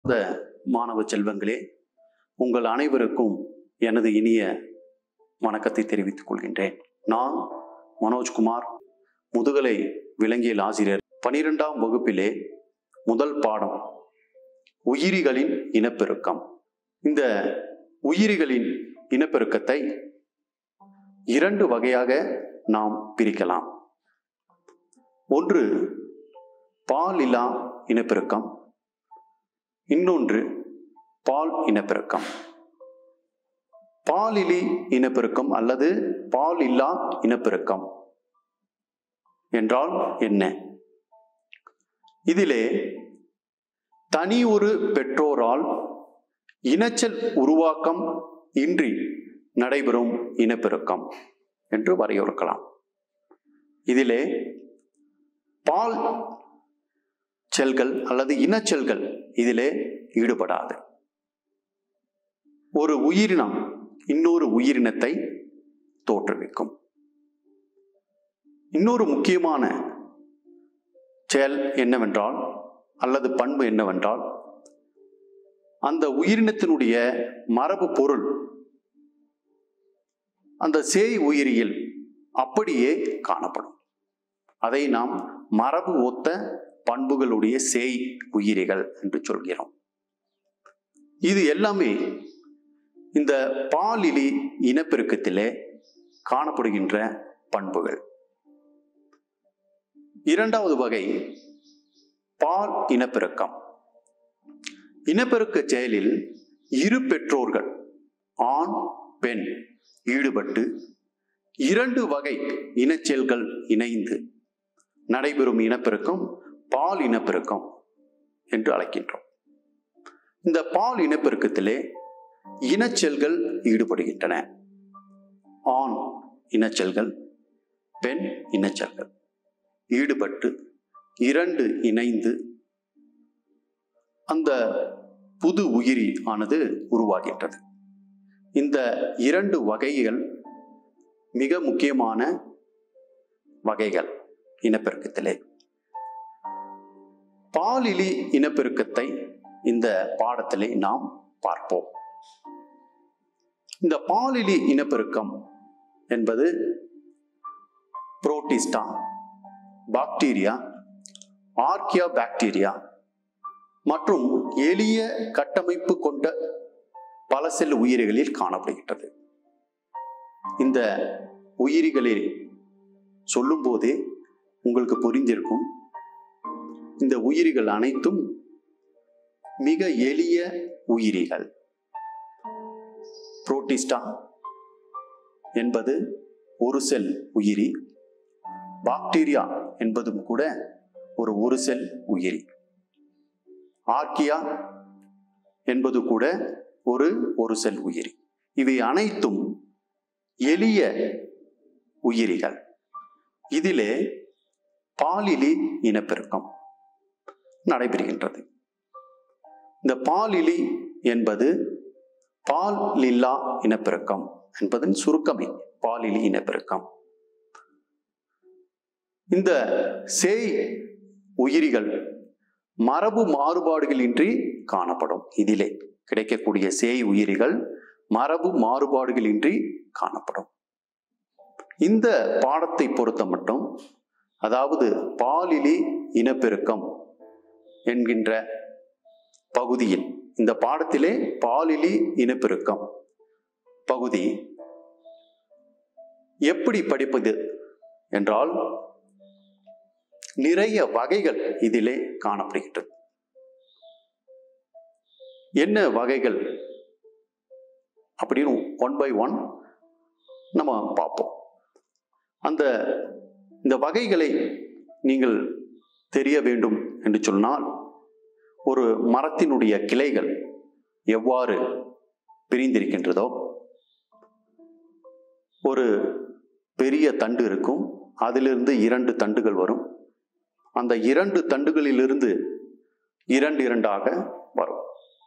இந்த மாணவ செல்வங்களே உங்கள் அனைவருக்கும் எனது இனிய வணக்கத்தை தெரிவித்துக் கொள்கின்றேன் நான் மனோஜ்குமார் முதுகலை விலங்கியல் ஆசிரியர் பனிரெண்டாம் வகுப்பிலே முதல் பாடம் உயிரிகளின் இனப்பெருக்கம் இந்த உயிரிகளின் இனப்பெருக்கத்தை இரண்டு வகையாக நாம் பிரிக்கலாம் ஒன்று பால் இல்லா இனப்பெருக்கம் இன்னொன்று பால் இனப்பெருக்கம் பாலிலி இனப்பெருக்கம் அல்லது பால் இல்லா இனப்பெருக்கம் என்றால் என்ன இதிலே தனி ஒரு பெற்றோரால் இனச்சல் உருவாக்கம் இன்றி நடைபெறும் இனப்பெருக்கம் என்று வரையறுக்கலாம் இதிலே பால் செல்கள் அல்லது இனச்செல்கள் இதிலே ஈடுபடாது ஒரு உயிரினம் இன்னொரு உயிரினத்தை தோற்றுவிக்கும் இன்னொரு முக்கியமான செயல் என்னவென்றால் அல்லது பண்பு என்னவென்றால் அந்த உயிரினத்தினுடைய மரபு பொருள் அந்த சேய் உயிரியில் அப்படியே காணப்படும் அதை நாம் மரபு ஒத்த பண்புகளுடைய சேய் உயிரிகள் என்று சொல்கிறோம் இது எல்லாமே இந்த பாலிலி இனப்பெருக்கத்திலே காணப்படுகின்ற பண்புகள் இரண்டாவது வகை பால் இனப்பெருக்கம் இனப்பெருக்க செயலில் இரு பெற்றோர்கள் ஆண் பெண் ஈடுபட்டு இரண்டு வகை இனச்செயல்கள் இணைந்து நடைபெறும் இனப்பெருக்கம் பால் இனப்பெருக்கம் என்று அழைக்கின்றோம் இந்த பால் இனப்பெருக்கத்திலே இனச்செல்கள் ஈடுபடுகின்றன ஆண் இனச்செல்கள் பெண் இனச்செல்கள் ஈடுபட்டு இரண்டு இணைந்து அந்த புது உயிரி ஆனது உருவாகின்றது இந்த இரண்டு வகைகள் மிக முக்கியமான வகைகள் இனப்பெருக்கத்திலே பாலிலி இனப்பெருக்கத்தை இந்த பாடத்திலே நாம் பார்ப்போம் இந்த பாலிலி இனப்பெருக்கம் என்பது புரோட்டிஸ்டா பாக்டீரியா ஆர்கியா பாக்டீரியா மற்றும் எளிய கட்டமைப்பு கொண்ட பல செல் உயிரிகளில் காணப்படுகின்றது இந்த உயிரிகளில் சொல்லும் போதே உங்களுக்கு புரிந்திருக்கும் இந்த உயிரிகள் அனைத்தும் மிக எளிய உயிரிகள் புரோட்டிஸ்டா என்பது ஒரு செல் உயிரி பாக்டீரியா என்பதும் கூட ஒரு ஒரு செல் உயிரி ஆர்கியா என்பது கூட ஒரு ஒரு செல் உயிரி இவை அனைத்தும் எளிய உயிரிகள் இதிலே பாலிலி இனப்பெருக்கம் நடைபெறுகின்றது இந்த பாலிலி என்பது பால் லில்லா இனப்பெருக்கம் என்பதன் சுருக்கமே பாலிலி இனப்பெருக்கம் இந்த சேய் உயிரிகள் மரபு மாறுபாடுகளின்றி காணப்படும் இதிலே கிடைக்கக்கூடிய சேய் உயிரிகள் மரபு மாறுபாடுகளின்றி காணப்படும் இந்த பாடத்தை பொறுத்த மட்டும் அதாவது பாலிலி இனப்பெருக்கம் என்கின்ற பகுதியில் இந்த பாடத்திலே பாலிலி இனப்பெருக்கம் பகுதி எப்படி படிப்பது என்றால் நிறைய வகைகள் இதிலே காணப்படுகின்றது என்ன வகைகள் அப்படின்னு ஒன் பை ஒன் நம்ம பார்ப்போம் அந்த இந்த வகைகளை நீங்கள் தெரிய வேண்டும் என்று சொன்னால் ஒரு மரத்தினுடைய கிளைகள் எவ்வாறு பிரிந்திருக்கின்றதோ ஒரு பெரிய தண்டு இருக்கும் அதிலிருந்து இரண்டு தண்டுகள் வரும் அந்த இரண்டு தண்டுகளிலிருந்து இரண்டு இரண்டாக வரும்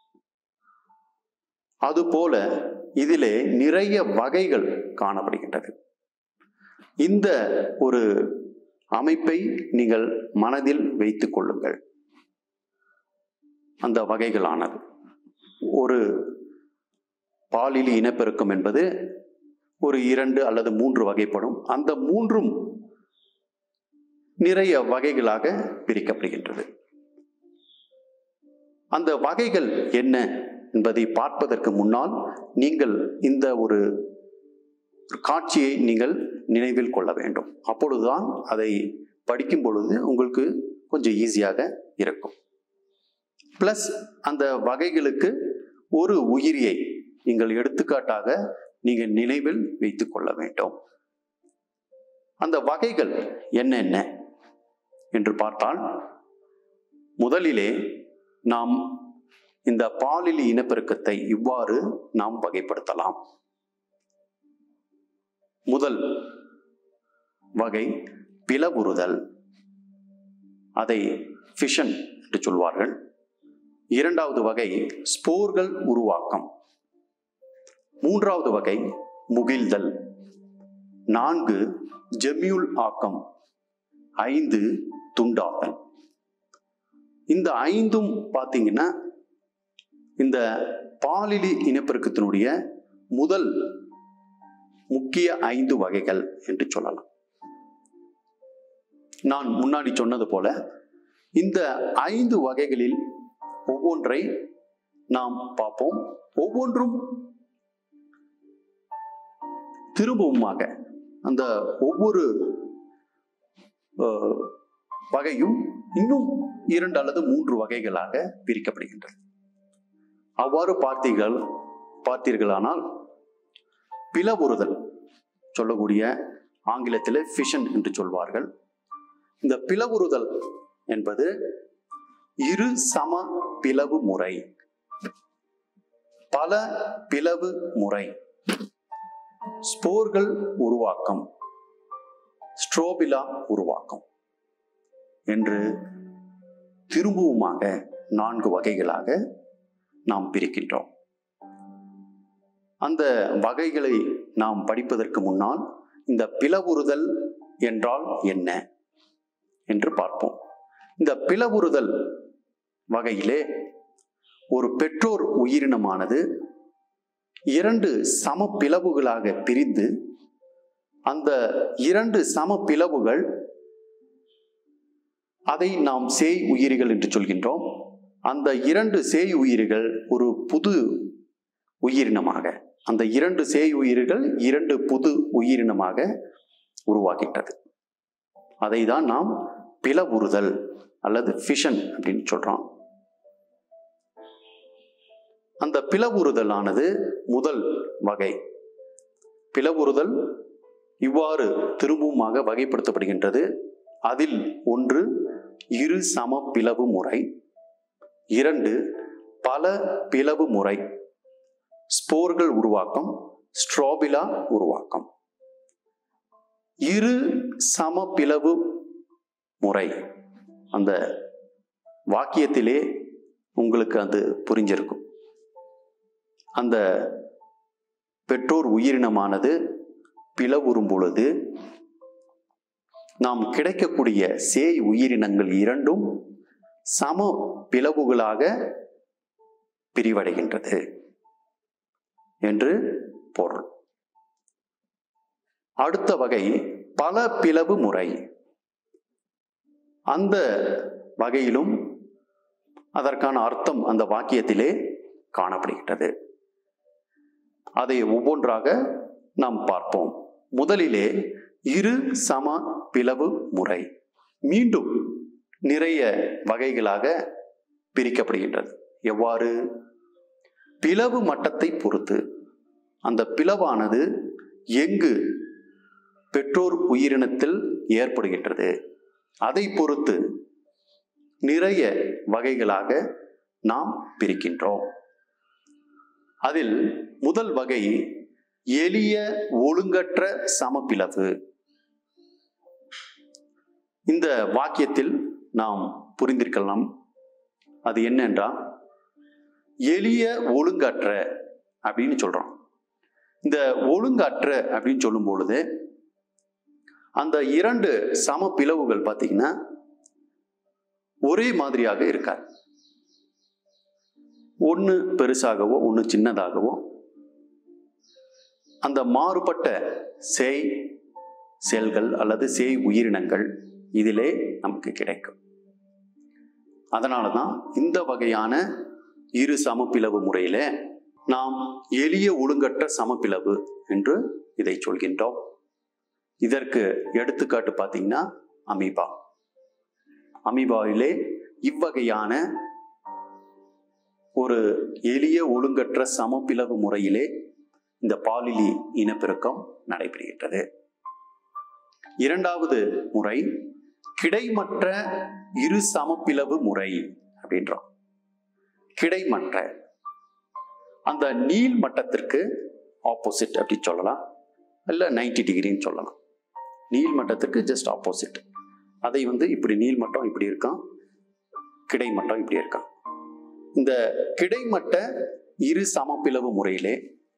அதுபோல இதிலே நிறைய வகைகள் காணப்படுகின்றது இந்த ஒரு அமைப்பை நீங்கள் மனதில் வைத்துக் கொள்ளுங்கள் அந்த வகைகளானது ஒரு பாலிலி இனப்பெருக்கம் என்பது ஒரு இரண்டு அல்லது மூன்று வகைப்படும் அந்த மூன்றும் நிறைய வகைகளாக பிரிக்கப்படுகின்றது அந்த வகைகள் என்ன என்பதை பார்ப்பதற்கு முன்னால் நீங்கள் இந்த ஒரு காட்சியை நீங்கள் நினைவில் கொள்ள வேண்டும் அப்பொழுதுதான் அதை படிக்கும் பொழுது உங்களுக்கு கொஞ்சம் ஈஸியாக இருக்கும் பிளஸ் அந்த வகைகளுக்கு ஒரு உயிரியை நீங்கள் எடுத்துக்காட்டாக நீங்கள் நினைவில் வைத்துக் கொள்ள வேண்டும் அந்த வகைகள் என்னென்ன என்று பார்த்தால் முதலிலே நாம் இந்த பாலிலி இனப்பெருக்கத்தை இவ்வாறு நாம் வகைப்படுத்தலாம் முதல் வகை பிளவுறுதல் அதை ஃபிஷன் என்று சொல்வார்கள் இரண்டாவது வகை ஸ்போர்கள் உருவாக்கம் மூன்றாவது வகை முகிழ்தல் நான்கு ஜெமியுல் ஆக்கம் ஐந்து துண்டாதல் இந்த ஐந்தும் பார்த்தீங்கன்னா இந்த பாலிலி இனப்பெருக்கத்தினுடைய முதல் முக்கிய ஐந்து வகைகள் என்று சொல்லலாம் நான் முன்னாடி சொன்னது போல இந்த ஐந்து வகைகளில் ஒவ்வொன்றை நாம் பார்ப்போம் ஒவ்வொன்றும் திரும்பவுமாக அந்த ஒவ்வொரு அஹ், வகையும் இன்னும் இரண்டு அல்லது மூன்று வகைகளாக பிரிக்கப்படுகின்றது அவ்வாறு பார்த்தீர்கள் பார்த்தீர்களானால் பிளவுறுதல் சொல்லக்கூடிய ஆங்கிலத்தில் ஃபிஷன் என்று சொல்வார்கள் இந்த பிளவுறுதல் என்பது இரு சம பிளவு முறை பல பிளவு முறை ஸ்போர்கள் உருவாக்கம் ஸ்ட்ரோபிலா உருவாக்கம் என்று திரும்பவுமாக நான்கு வகைகளாக நாம் பிரிக்கின்றோம் அந்த வகைகளை நாம் படிப்பதற்கு முன்னால் இந்த பிளவுறுதல் என்றால் என்ன என்று பார்ப்போம் இந்த பிளவுறுதல் வகையிலே ஒரு பெற்றோர் உயிரினமானது இரண்டு சம பிளவுகளாக பிரிந்து அந்த இரண்டு சம பிளவுகள் அதை நாம் சேய் உயிரிகள் என்று சொல்கின்றோம் அந்த இரண்டு சேய் உயிரிகள் ஒரு புது உயிரினமாக அந்த இரண்டு சேய் உயிர்கள் இரண்டு புது உயிரினமாக உருவாகிட்டது அதை தான் நாம் பிளவுறுதல் அல்லது ஃபிஷன் அப்படின்னு சொல்றோம் அந்த பிளவுறுதலானது முதல் வகை பிளவுறுதல் இவ்வாறு திரும்பவுமாக வகைப்படுத்தப்படுகின்றது அதில் ஒன்று இரு சம பிளவு முறை இரண்டு பல பிளவு முறை ஸ்போர்கள் உருவாக்கம் ஸ்ட்ராபிலா உருவாக்கம் இரு சம பிளவு முறை அந்த வாக்கியத்திலே உங்களுக்கு அது புரிஞ்சிருக்கும் அந்த பெற்றோர் உயிரினமானது பிளவுறும் பொழுது நாம் கிடைக்கக்கூடிய சேய் உயிரினங்கள் இரண்டும் சம பிளவுகளாக பிரிவடைகின்றது என்று பொருள் அடுத்த வகை பல பிளவு முறை அந்த வகையிலும் அதற்கான அர்த்தம் அந்த வாக்கியத்திலே காணப்படுகின்றது அதை ஒவ்வொன்றாக நாம் பார்ப்போம் முதலிலே இரு சம பிளவு முறை மீண்டும் நிறைய வகைகளாக பிரிக்கப்படுகின்றது எவ்வாறு பிளவு மட்டத்தை பொறுத்து அந்த பிளவானது எங்கு பெற்றோர் உயிரினத்தில் ஏற்படுகின்றது அதை பொறுத்து நிறைய வகைகளாக நாம் பிரிக்கின்றோம் அதில் முதல் வகை எளிய ஒழுங்கற்ற சமபிளவு இந்த வாக்கியத்தில் நாம் புரிந்திருக்கலாம் அது என்னென்றால் எளிய ஒழுங்கற்ற அப்படின்னு சொல்றோம் இந்த ஒழுங்கற்ற அப்படின்னு சொல்லும் பொழுது அந்த இரண்டு சம பிளவுகள் பார்த்தீங்கன்னா ஒரே மாதிரியாக இருக்காது ஒன்று பெருசாகவோ ஒன்று சின்னதாகவோ அந்த மாறுபட்ட சேய் செல்கள் அல்லது சேய் உயிரினங்கள் இதிலே நமக்கு கிடைக்கும் அதனால தான் இந்த வகையான இரு சமப்பிளவு முறையில நாம் எளிய ஒழுங்கற்ற சமப்பிளவு என்று இதை சொல்கின்றோம் இதற்கு எடுத்துக்காட்டு பார்த்தீங்கன்னா அமீபா அமீபாவிலே இவ்வகையான ஒரு எளிய ஒழுங்கற்ற சமப்பிளவு முறையிலே இந்த பாலிலி இனப்பெருக்கம் நடைபெறுகின்றது இரண்டாவது முறை கிடைமற்ற இரு சமப்பிளவு முறை அப்படின்றோம் கிடைமற்ற அந்த நீள் மட்டத்திற்கு ஆப்போசிட் அப்படி சொல்லலாம் இல்லை நைன்டி டிகிரின்னு சொல்லலாம் நீள் மட்டத்திற்கு ஜஸ்ட் ஆப்போசிட் அதை வந்து இப்படி நீள் மட்டம் இப்படி இருக்கான் கிடைமட்டம் இப்படி இருக்கான் இந்த கிடைமட்ட இரு சமப்பிளவு முறையிலே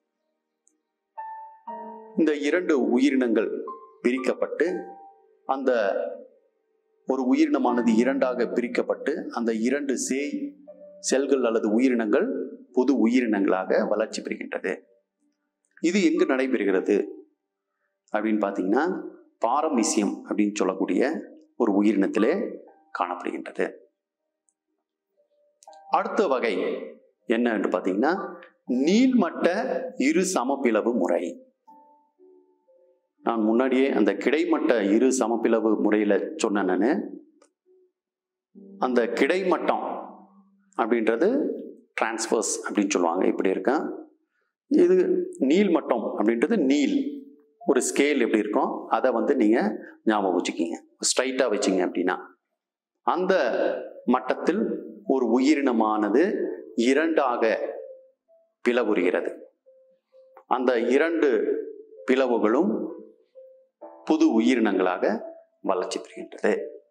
இந்த இரண்டு உயிரினங்கள் பிரிக்கப்பட்டு அந்த ஒரு உயிரினமானது இரண்டாக பிரிக்கப்பட்டு அந்த இரண்டு சேய் செல்கள் அல்லது உயிரினங்கள் புது உயிரினங்களாக வளர்ச்சி பெறுகின்றது இது எங்கு நடைபெறுகிறது அப்படின்னு பார்த்தீங்கன்னா பாரமிசியம் அப்படின்னு சொல்லக்கூடிய ஒரு உயிரினத்திலே காணப்படுகின்றது அடுத்த வகை என்ன என்று பார்த்தீங்கன்னா நீள்மட்ட இரு சமப்பிளவு முறை நான் முன்னாடியே அந்த கிடைமட்ட இரு சமப்பிளவு முறையில் சொன்னேன் நான் அந்த கிடைமட்டம் அப்படின்றது டிரான்ஸ்பர்ஸ் அப்படின்னு சொல்லுவாங்க இப்படி இருக்கேன் இது நீள்மட்டம் அப்படின்றது நீல் ஒரு ஸ்கேல் எப்படி இருக்கும் அதை வந்து நீங்கள் ஞாபகம் வச்சுக்கிங்க ஸ்ட்ரைட்டாக வச்சிங்க அப்படின்னா அந்த மட்டத்தில் ஒரு உயிரினமானது இரண்டாக பிளவுறுகிறது அந்த இரண்டு பிளவுகளும் புது உயிரினங்களாக வளர்ச்சி பெறுகின்றது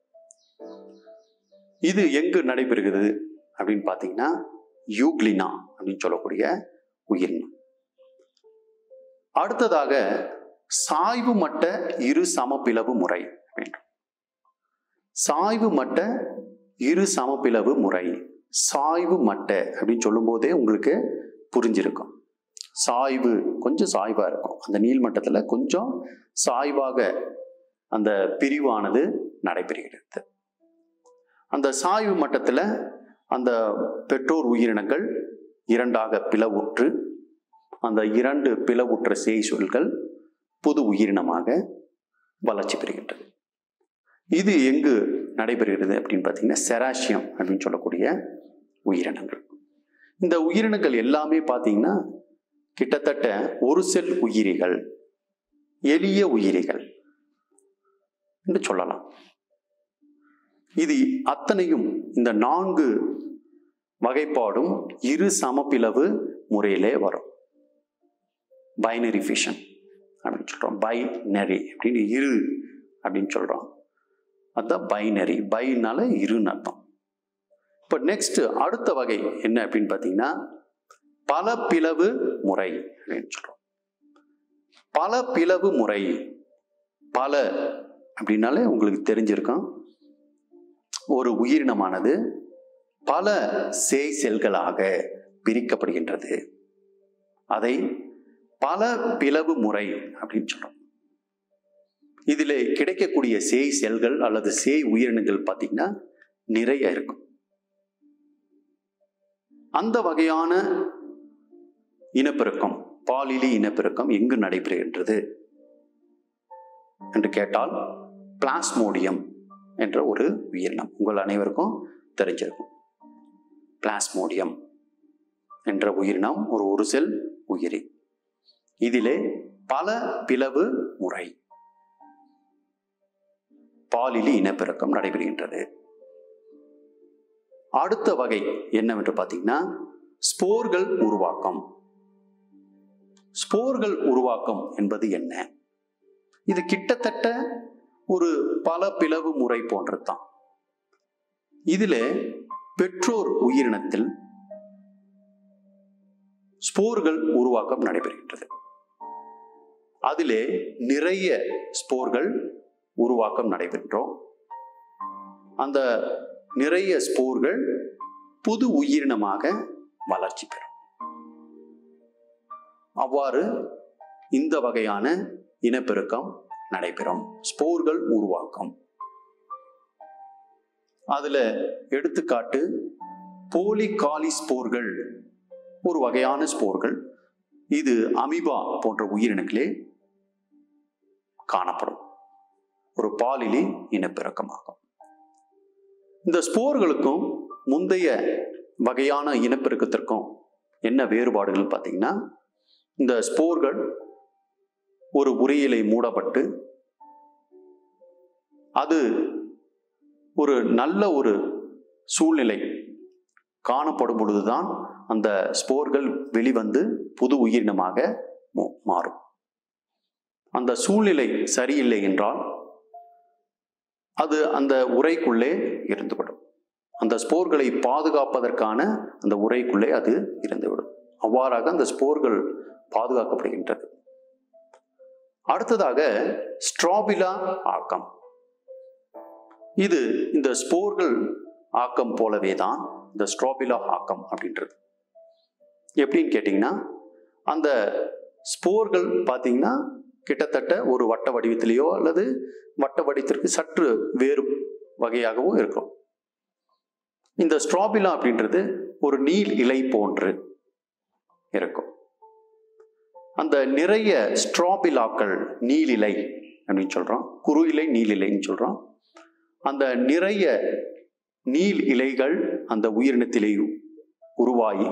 இது எங்கு நடைபெறுகிறது அப்படின்னு பார்த்தீங்கன்னா யூக்ளினா அப்படின்னு சொல்லக்கூடிய உயிரினம் அடுத்ததாக சாய்வு மட்ட இரு சமப்பிளவு முறை வேண்டும் சாய்வு மட்ட இரு சமப்பிளவு முறை சாய்வு மட்ட அப்படின்னு சொல்லும்போதே உங்களுக்கு புரிஞ்சிருக்கும் சாய்வு கொஞ்சம் சாய்வாக இருக்கும் அந்த நீள்மட்டத்தில் கொஞ்சம் சாய்வாக அந்த பிரிவானது நடைபெறுகிறது அந்த சாய்வு மட்டத்தில் அந்த பெற்றோர் உயிரினங்கள் இரண்டாக பிளவுற்று அந்த இரண்டு பிளவுற்ற சேய் சொல்கள் புது உயிரினமாக வளர்ச்சி பெறுகின்றது இது எங்கு நடைபெறுகிறது அப்படின்னு பார்த்தீங்கன்னா செராசியம் அப்படின்னு சொல்லக்கூடிய உயிரினங்கள் இந்த உயிரினங்கள் எல்லாமே பார்த்தீங்கன்னா கிட்டத்தட்ட ஒரு செல் உயிரிகள் எளிய உயிரிகள் என்று சொல்லலாம் இது அத்தனையும் இந்த நான்கு வகைப்பாடும் இரு சமப்பிளவு முறையிலே வரும் பைனரி ஃபிஷன் அப்படின்னு சொல்கிறோம் பைனரி அப்படின்னு இரு அப்படின்னு சொல்கிறோம் அதுதான் பைனரி பைனால இருன்னு அர்த்தம் இப்போ நெக்ஸ்ட் அடுத்த வகை என்ன அப்படின்னு பார்த்தீங்கன்னா பல பிளவு முறை அப்படின்னு சொல்கிறோம் பல பிளவு முறை பல அப்படின்னாலே உங்களுக்கு தெரிஞ்சிருக்கும் ஒரு உயிரினமானது பல சேய் செல்களாக பிரிக்கப்படுகின்றது அதை பல பிளவு முறை அப்படின்னு சொல்றோம் இதில் கிடைக்கக்கூடிய சேய் செல்கள் அல்லது சேய் உயிரினங்கள் பார்த்தீங்கன்னா நிறைய இருக்கும் அந்த வகையான இனப்பெருக்கம் பாலிலி இனப்பெருக்கம் எங்கு நடைபெறுகின்றது என்று கேட்டால் பிளாஸ்மோடியம் என்ற ஒரு உயிரினம் உங்கள் அனைவருக்கும் தெரிஞ்சிருக்கும் பிளாஸ்மோடியம் என்ற உயிரினம் ஒரு ஒரு செல் உயிரி இதிலே பல பிளவு முறை பாலிலி இனப்பெருக்கம் நடைபெறுகின்றது அடுத்த வகை என்னவென்று பார்த்தீங்கன்னா ஸ்போர்கள் உருவாக்கம் ஸ்போர்கள் உருவாக்கம் என்பது என்ன இது கிட்டத்தட்ட ஒரு பல பிளவு முறை போன்றது தான் இதில் பெற்றோர் உயிரினத்தில் ஸ்போர்கள் உருவாக்கம் நடைபெறுகின்றது அதிலே நிறைய ஸ்போர்கள் உருவாக்கம் நடைபெற்றோம் அந்த நிறைய ஸ்போர்கள் புது உயிரினமாக வளர்ச்சி பெறும் அவ்வாறு இந்த வகையான இனப்பெருக்கம் நடைபெறும் ஸ்போர்கள் உருவாக்கம் அதுல எடுத்துக்காட்டு போலிகாலி ஸ்போர்கள் ஒரு வகையான ஸ்போர்கள் இது அமிபா போன்ற உயிரினங்களே காணப்படும் ஒரு பாலிலி இனப்பெருக்கமாகும் இந்த ஸ்போர்களுக்கும் முந்தைய வகையான இனப்பெருக்கத்திற்கும் என்ன வேறுபாடுகள் பார்த்தீங்கன்னா இந்த ஸ்போர்கள் ஒரு உரையிலை மூடப்பட்டு அது ஒரு நல்ல ஒரு சூழ்நிலை காணப்படும் பொழுதுதான் அந்த ஸ்போர்கள் வெளிவந்து புது உயிரினமாக மு- மாறும் அந்த சூழ்நிலை சரியில்லை என்றால் அது அந்த உரைக்குள்ளே இருந்துவிடும் அந்த ஸ்போர்களை பாதுகாப்பதற்கான அந்த உரைக்குள்ளே அது இருந்துவிடும் அவ்வாறாக அந்த ஸ்போர்கள் பாதுகாக்கப்படுகின்றது அடுத்ததாக ஸ்ட்ராபிலா ஆக்கம் இது இந்த ஸ்போர்கள் ஆக்கம் போலவே தான் இந்த ஸ்ட்ராபிலா ஆக்கம் அப்படின்றது எப்படின்னு கேட்டிங்கன்னா அந்த ஸ்போர்கள் பார்த்தீங்கன்னா கிட்டத்தட்ட ஒரு வட்ட வடிவத்திலேயோ அல்லது வட்ட வடிவத்திற்கு சற்று வேறு வகையாகவோ இருக்கும் இந்த ஸ்ட்ராபிலா அப்படின்றது ஒரு நீல் இலை போன்று இருக்கும் அந்த நிறைய ஸ்ட்ராபிலாக்கள் நீலிலை அப்படின்னு சொல்றோம் குறு இலை நீலிலைன்னு சொல்றோம் அந்த நிறைய நீல் இலைகள் அந்த உயிரினத்திலே உருவாகி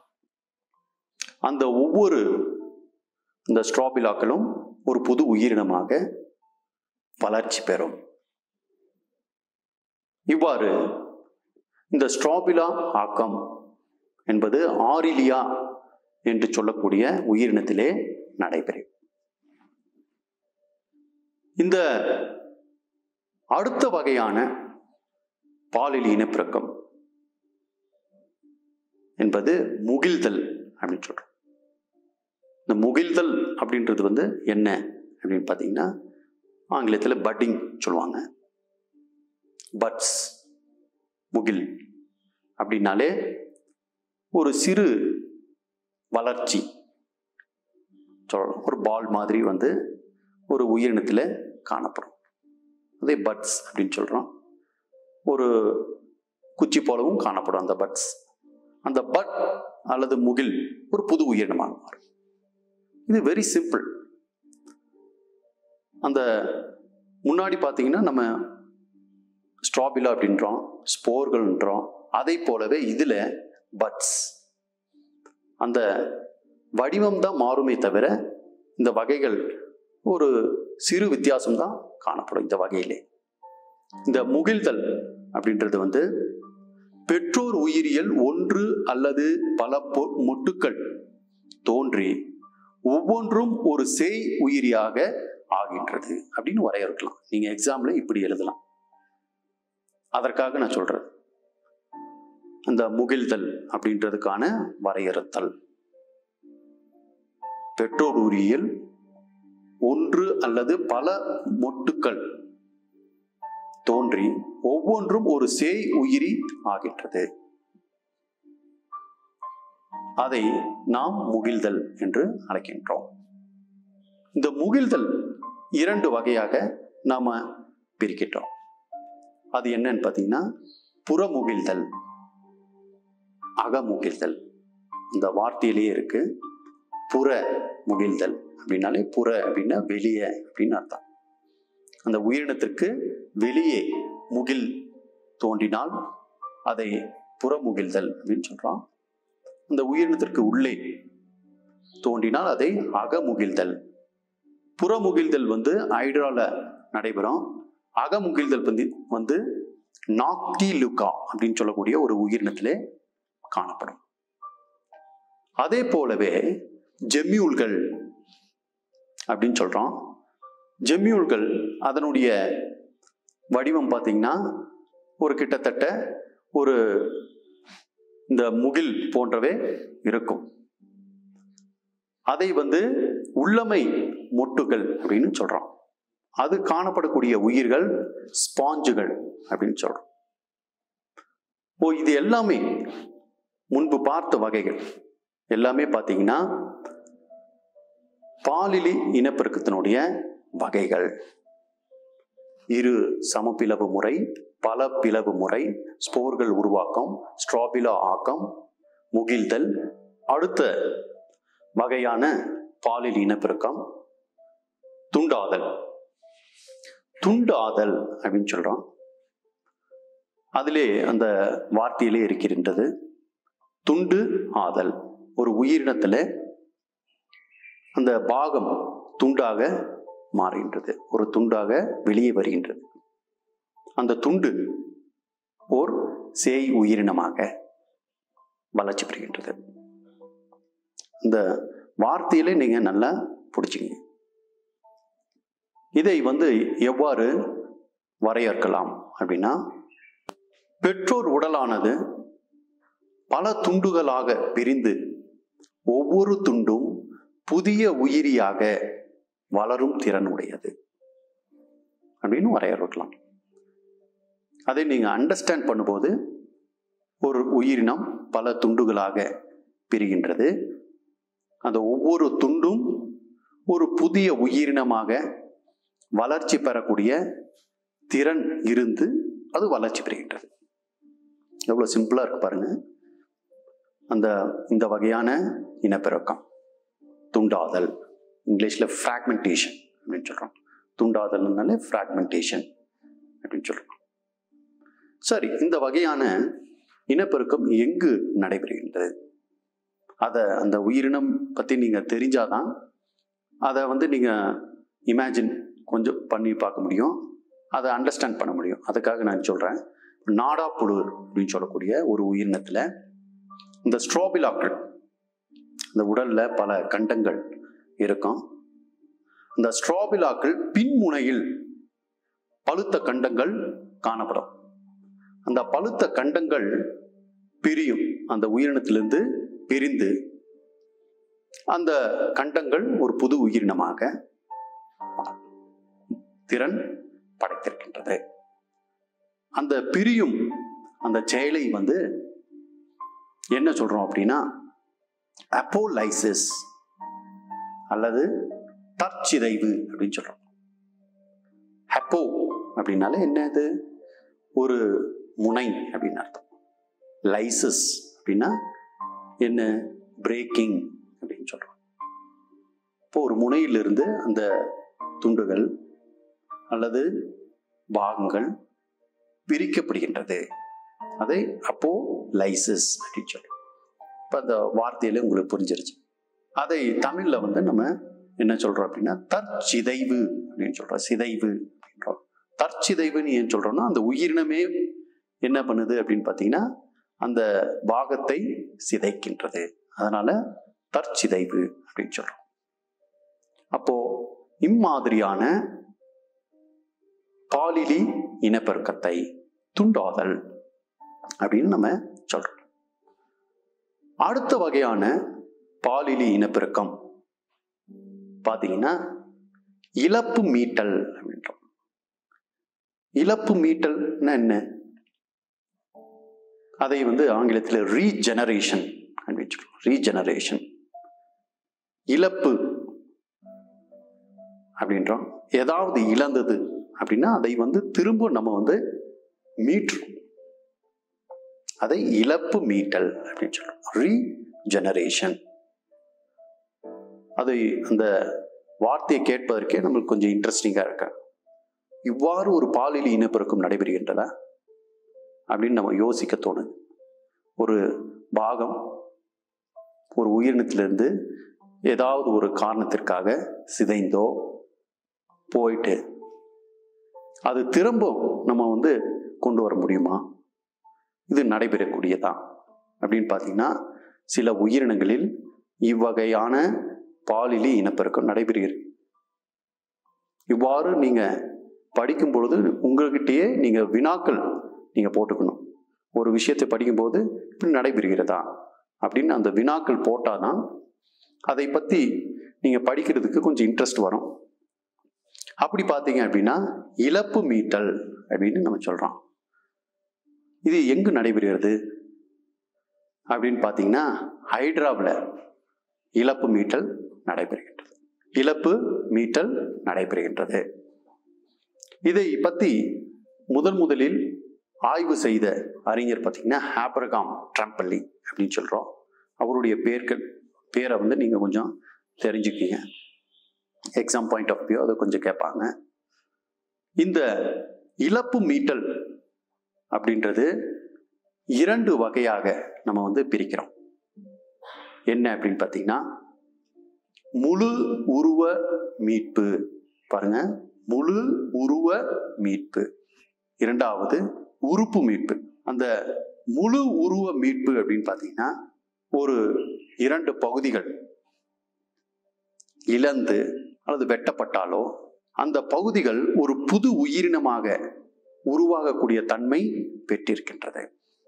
அந்த ஒவ்வொரு இந்த ஸ்ட்ராபிலாக்களும் ஒரு புது உயிரினமாக வளர்ச்சி பெறும் இவ்வாறு இந்த ஸ்ட்ராபிலா ஆக்கம் என்பது ஆரிலியா என்று சொல்லக்கூடிய உயிரினத்திலே நடைபெறும் இந்த அடுத்த வகையான பாலியல் இனப்பெருக்கம் என்பது முகில்தல் அப்படின்னு சொல்றோம் இந்த முகில்தல் அப்படின்றது வந்து என்ன அப்படின்னு பார்த்தீங்கன்னா ஆங்கிலத்தில் பட்டிங் சொல்லுவாங்க பட்ஸ் முகில் அப்படின்னாலே ஒரு சிறு வளர்ச்சி சொல்லலாம் ஒரு பால் மாதிரி வந்து ஒரு உயிரினத்தில் காணப்படும் அதே பட்ஸ் அப்படின்னு சொல்கிறோம் ஒரு குச்சி போலவும் காணப்படும் அந்த பட்ஸ் அந்த பட் அல்லது முகில் ஒரு புது உயிரினமாக மாறும் இது வெரி சிம்பிள் அந்த முன்னாடி பார்த்தீங்கன்னா நம்ம ஸ்ட்ராபிலா அப்படின்றோம் ஸ்போர்கள்ன்றோம் அதை போலவே இதில் பட்ஸ் அந்த வடிவம் தான் மாறுமே தவிர இந்த வகைகள் ஒரு சிறு வித்தியாசம் தான் காணப்படும் இந்த வகையிலே இந்த முகில்தல் அப்படின்றது வந்து பெற்றோர் உயிரியல் ஒன்று அல்லது பல பொ- மொட்டுக்கள் தோன்றி ஒவ்வொன்றும் ஒரு சேய் உயிரியாக ஆகின்றது அப்படின்னு வரையறுக்கலாம் நீங்க எக்ஸாம்ல இப்படி எழுதலாம் அதற்காக நான் சொல்றேன் அந்த முகில்தல் அப்படின்றதுக்கான வரையறுத்தல் பெற்றோர் உயிரியல் ஒன்று அல்லது பல மொட்டுக்கள் தோன்றி ஒவ்வொன்றும் ஒரு சேய் உயிரி ஆகின்றது அதை நாம் முகில்தல் என்று அழைக்கின்றோம் இந்த முகில்தல் இரண்டு வகையாக நாம பிரிக்கின்றோம் அது என்னன்னு பார்த்தீங்கன்னா புறமுகில்தல் அகமுகில்தல் இந்த வார்த்தையிலேயே இருக்கு புற முகில்தல் அப்படின்னாலே புற அப்படின்னா வெளியே அப்படின்னு அர்த்தம் அந்த உயிரினத்திற்கு வெளியே முகில் தோன்றினால் அதை புறமுகில்தல் அப்படின்னு சொல்றோம் அந்த உயிரினத்திற்கு உள்ளே தோன்றினால் அதை அகமுகில்தல் புறமுகில்தல் வந்து ஹைட்ரால நடைபெறும் அகமுகில்தல் வந்து வந்து நாக்டி லுகா அப்படின்னு சொல்லக்கூடிய ஒரு உயிரினத்திலே காணப்படும் அதே போலவே ஜெம்யூல்கள் அப்படின்னு சொல்றோம் ஜெம்யூல்கள் அதனுடைய வடிவம் பார்த்தீங்கன்னா ஒரு கிட்டத்தட்ட ஒரு இந்த முகில் போன்றவே இருக்கும் அதை வந்து உள்ளமை மொட்டுகள் அப்படின்னு சொல்றோம் அது காணப்படக்கூடிய உயிர்கள் ஸ்பாஞ்சுகள் அப்படின்னு சொல்றோம் ஓ இது எல்லாமே முன்பு பார்த்த வகைகள் எல்லாமே பார்த்தீங்கன்னா பாலிலி இனப்பெருக்கத்தினுடைய வகைகள் இரு சமப்பிளவு முறை பல பிளவு முறை ஸ்போர்கள் உருவாக்கம் ஸ்ட்ராபிலா ஆக்கம் முகிழ்தல் அடுத்த வகையான பாலில் இனப்பெருக்கம் துண்டாதல் துண்டாதல் அப்படின்னு சொல்றோம் அதிலே அந்த வார்த்தையிலே இருக்கின்றது துண்டு ஆதல் ஒரு உயிரினத்துல அந்த பாகம் துண்டாக மாறுகின்றது ஒரு துண்டாக வெளியே வருகின்றது அந்த துண்டு ஓர் சேய் உயிரினமாக வளர்ச்சி பெறுகின்றது இந்த வார்த்தையில நீங்க நல்லா பிடிச்சிங்க இதை வந்து எவ்வாறு வரையறுக்கலாம் அப்படின்னா பெற்றோர் உடலானது பல துண்டுகளாக பிரிந்து ஒவ்வொரு துண்டும் புதிய உயிரியாக வளரும் திறன் உடையது அப்படின்னு வரையறுக்கலாம் அதை நீங்க அண்டர்ஸ்டாண்ட் பண்ணும்போது ஒரு உயிரினம் பல துண்டுகளாக பிரிகின்றது அந்த ஒவ்வொரு துண்டும் ஒரு புதிய உயிரினமாக வளர்ச்சி பெறக்கூடிய திறன் இருந்து அது வளர்ச்சி பெறுகின்றது எவ்வளோ சிம்பிளாக இருக்கு பாருங்க அந்த இந்த வகையான இனப்பெருக்கம் துண்டாதல் இங்கிலீஷில் ஃப்ராக்மெண்டேஷன் அப்படின்னு சொல்கிறோம் துண்டாதல்னாலே ஃப்ராக்மெண்டேஷன் அப்படின்னு சொல்கிறோம் சரி இந்த வகையான இனப்பெருக்கம் எங்கு நடைபெறுகின்றது அதை அந்த உயிரினம் பற்றி நீங்கள் தெரிஞ்சாதான் அதை வந்து நீங்கள் இமேஜின் கொஞ்சம் பண்ணி பார்க்க முடியும் அதை அண்டர்ஸ்டாண்ட் பண்ண முடியும் அதுக்காக நான் சொல்கிறேன் நாடாப்புழு அப்படின்னு சொல்லக்கூடிய ஒரு உயிரினத்தில் இந்த ஸ்ட்ராபிலாக்கள் இந்த உடலில் பல கண்டங்கள் இருக்கும் இந்த ஸ்ட்ராபிலாக்கள் பின்முனையில் பழுத்த கண்டங்கள் காணப்படும் அந்த பழுத்த கண்டங்கள் பிரியும் அந்த உயிரினத்திலிருந்து பிரிந்து அந்த கண்டங்கள் ஒரு புது உயிரினமாக திறன் படைத்திருக்கின்றது அந்த பிரியும் அந்த செயலை வந்து என்ன சொல்றோம் அப்படின்னா அப்போலைசிஸ் அல்லது தற்சிதைவு அப்படின்னு சொல்றோம் ஹப்போ அப்படின்னாலே என்னது ஒரு முனை அப்படின்னு அர்த்தம் லைசஸ் அப்படின்னா என்ன பிரேக்கிங் அப்படின்னு சொல்றோம் இப்போ ஒரு முனையிலிருந்து அந்த துண்டுகள் அல்லது பாகங்கள் பிரிக்கப்படுகின்றது அதை அப்போ லைசஸ் அப்படின்னு சொல்றோம் இப்போ அந்த வார்த்தையில உங்களுக்கு புரிஞ்சிருச்சு அதை தமிழ்ல வந்து நம்ம என்ன சொல்றோம் அப்படின்னா தற்சிதைவு அப்படின்னு சொல்றோம் சிதைவு அப்படின்றோம் தற்சிதைவுன்னு ஏன் சொல்றோம்னா அந்த உயிரினமே என்ன பண்ணுது அப்படின்னு பார்த்தீங்கன்னா அந்த பாகத்தை சிதைக்கின்றது அதனால தற்சிதைவு அப்படின்னு சொல்றோம் அப்போ இம்மாதிரியான பாலிலி இனப்பெருக்கத்தை துண்டாதல் அப்படின்னு நம்ம சொல்றோம் அடுத்த வகையான பாலிலி இனப்பெருக்கம் பாத்தீங்கன்னா இழப்பு மீட்டல் அப்படின்றோம் இழப்பு மீட்டல்னா என்ன அதை வந்து ஆங்கிலத்தில் ரீஜெனரேஷன் அப்படின்னு சொல்றோம் ரீஜெனரேஷன் இழப்பு அப்படின்றோம் ஏதாவது இழந்தது அப்படின்னா அதை வந்து திரும்ப நம்ம வந்து மீட்டுரும் அதை இழப்பு மீட்டல் அப்படின்னு சொல்றோம் ரீஜெனரேஷன் அது அந்த வார்த்தையை கேட்பதற்கே நம்மளுக்கு கொஞ்சம் இன்ட்ரெஸ்டிங்காக இருக்கு இவ்வாறு ஒரு பாலியல் இனப்பெருக்கம் நடைபெறுகின்றதா அப்படின்னு நம்ம யோசிக்க தோணுது ஒரு பாகம் ஒரு உயிரினத்திலிருந்து ஏதாவது ஒரு காரணத்திற்காக சிதைந்தோ போயிட்டு அது திரும்ப நம்ம வந்து கொண்டு வர முடியுமா இது நடைபெறக்கூடியதா அப்படின்னு பார்த்தீங்கன்னா சில உயிரினங்களில் இவ்வகையான பாலியலி இனப்பெருக்கம் நடைபெறுகிறது இவ்வாறு நீங்க படிக்கும் பொழுது உங்கள்கிட்டயே நீங்க வினாக்கள் நீங்க போட்டுக்கணும் ஒரு விஷயத்தை படிக்கும்போது இப்படி நடைபெறுகிறதா அப்படின்னு அந்த வினாக்கள் போட்டாதான் அதை பத்தி நீங்க படிக்கிறதுக்கு கொஞ்சம் இன்ட்ரெஸ்ட் வரும் அப்படி பார்த்தீங்க அப்படின்னா இழப்பு மீட்டல் அப்படின்னு நம்ம சொல்றோம் இது எங்கு நடைபெறுகிறது அப்படின்னு பார்த்தீங்கன்னா ஹைட்ராவில் இழப்பு மீட்டல் நடைபெறுகின்றது இழப்பு மீட்டல் நடைபெறுகின்றது இதை பற்றி முதன் முதலில் ஆய்வு செய்த அறிஞர் பார்த்தீங்கன்னா ஹாப்ரகாம் ட்ரம்பல்லி அப்படின்னு சொல்கிறோம் அவருடைய பேர்கள் பேரை வந்து நீங்கள் கொஞ்சம் தெரிஞ்சுக்கிங்க எக்ஸாம் பாயிண்ட் ஆஃப் வியூ அதை கொஞ்சம் கேட்பாங்க இந்த இழப்பு மீட்டல் அப்படின்றது இரண்டு வகையாக நம்ம வந்து பிரிக்கிறோம் என்ன அப்படின்னு பார்த்தீங்கன்னா முழு உருவ மீட்பு பாருங்க முழு உருவ மீட்பு இரண்டாவது உறுப்பு மீட்பு அந்த முழு உருவ மீட்பு அப்படின்னு பார்த்தீங்கன்னா ஒரு இரண்டு பகுதிகள் இழந்து அல்லது வெட்டப்பட்டாலோ அந்த பகுதிகள் ஒரு புது உயிரினமாக உருவாகக்கூடிய தன்மை பெற்றிருக்கின்றது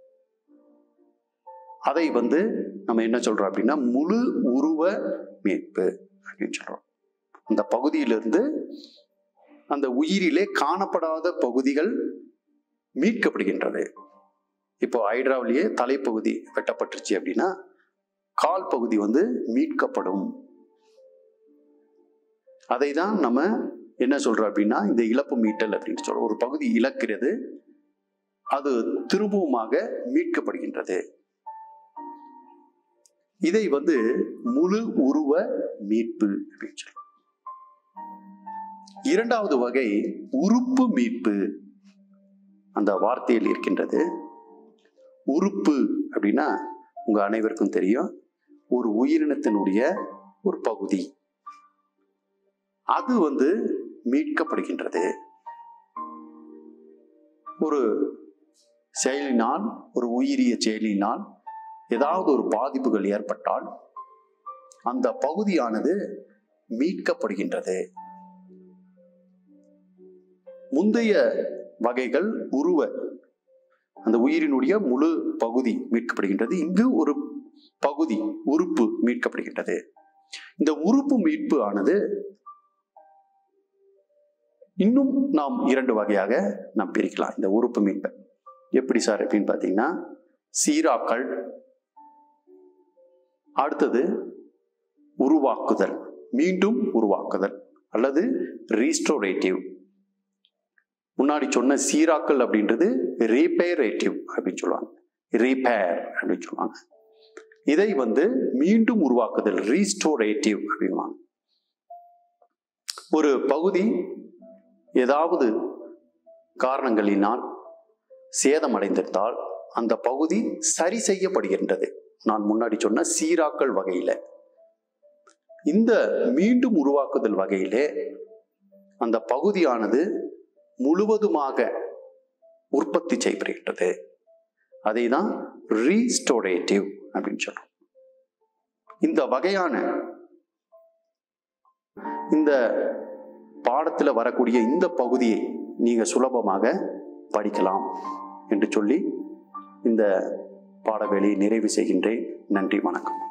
அதை வந்து நம்ம என்ன சொல்றோம் அப்படின்னா முழு உருவ மீட்பு அப்படின்னு சொல்றோம் அந்த பகுதியிலிருந்து அந்த உயிரிலே காணப்படாத பகுதிகள் மீட்கப்படுகின்றது இப்போ ஹைட்ராவிலேயே தலைப்பகுதி வெட்டப்பட்டுருச்சு அப்படின்னா கால் பகுதி வந்து மீட்கப்படும் அதை தான் நம்ம என்ன சொல்றோம் அப்படின்னா இந்த இழப்பு மீட்டல் அப்படின்னு சொல்றோம் ஒரு பகுதி இழக்கிறது அது திரும்பவுமாக மீட்கப்படுகின்றது இதை வந்து முழு உருவ மீட்பு அப்படின்னு சொல்றோம் இரண்டாவது வகை உறுப்பு மீட்பு அந்த வார்த்தையில் இருக்கின்றது உறுப்பு அப்படின்னா உங்க அனைவருக்கும் தெரியும் ஒரு உயிரினத்தினுடைய ஒரு பகுதி அது வந்து மீட்கப்படுகின்றது ஒரு செயலினால் ஒரு உயிரிய செயலினால் ஏதாவது ஒரு பாதிப்புகள் ஏற்பட்டால் அந்த பகுதியானது மீட்கப்படுகின்றது முந்தைய வகைகள் உருவ அந்த உயிரினுடைய முழு பகுதி மீட்கப்படுகின்றது இங்கு ஒரு பகுதி உறுப்பு மீட்கப்படுகின்றது இந்த உறுப்பு மீட்பு ஆனது இன்னும் நாம் இரண்டு வகையாக நாம் பிரிக்கலாம் இந்த உறுப்பு மீட்பை எப்படி சார் அப்படின்னு பார்த்தீங்கன்னா சீராக்கள் அடுத்தது உருவாக்குதல் மீண்டும் உருவாக்குதல் அல்லது ரீஸ்டோரேட்டிவ் முன்னாடி சொன்ன சீராக்கள் அப்படின்றது ரீபேரேட்டிவ் அப்படின்னு சொல்லுவாங்க ரீபேர் அப்படின்னு சொல்லுவாங்க இதை வந்து மீண்டும் உருவாக்குதல் ரீஸ்டோரேட்டிவ் அப்படின்வாங்க ஒரு பகுதி ஏதாவது காரணங்களினால் சேதமடைந்திருந்தால் அந்த பகுதி சரி செய்யப்படுகின்றது நான் முன்னாடி சொன்ன சீராக்கள் வகையில இந்த மீண்டும் உருவாக்குதல் வகையிலே அந்த பகுதியானது முழுவதுமாக உற்பத்தி செய்யப்படுகின்றது அதை தான் ரீஸ்டோரேட்டிவ் அப்படின்னு சொல்றோம் இந்த வகையான இந்த பாடத்தில் வரக்கூடிய இந்த பகுதியை நீங்க சுலபமாக படிக்கலாம் என்று சொல்லி இந்த பாடவேளையை நிறைவு செய்கின்றேன் நன்றி வணக்கம்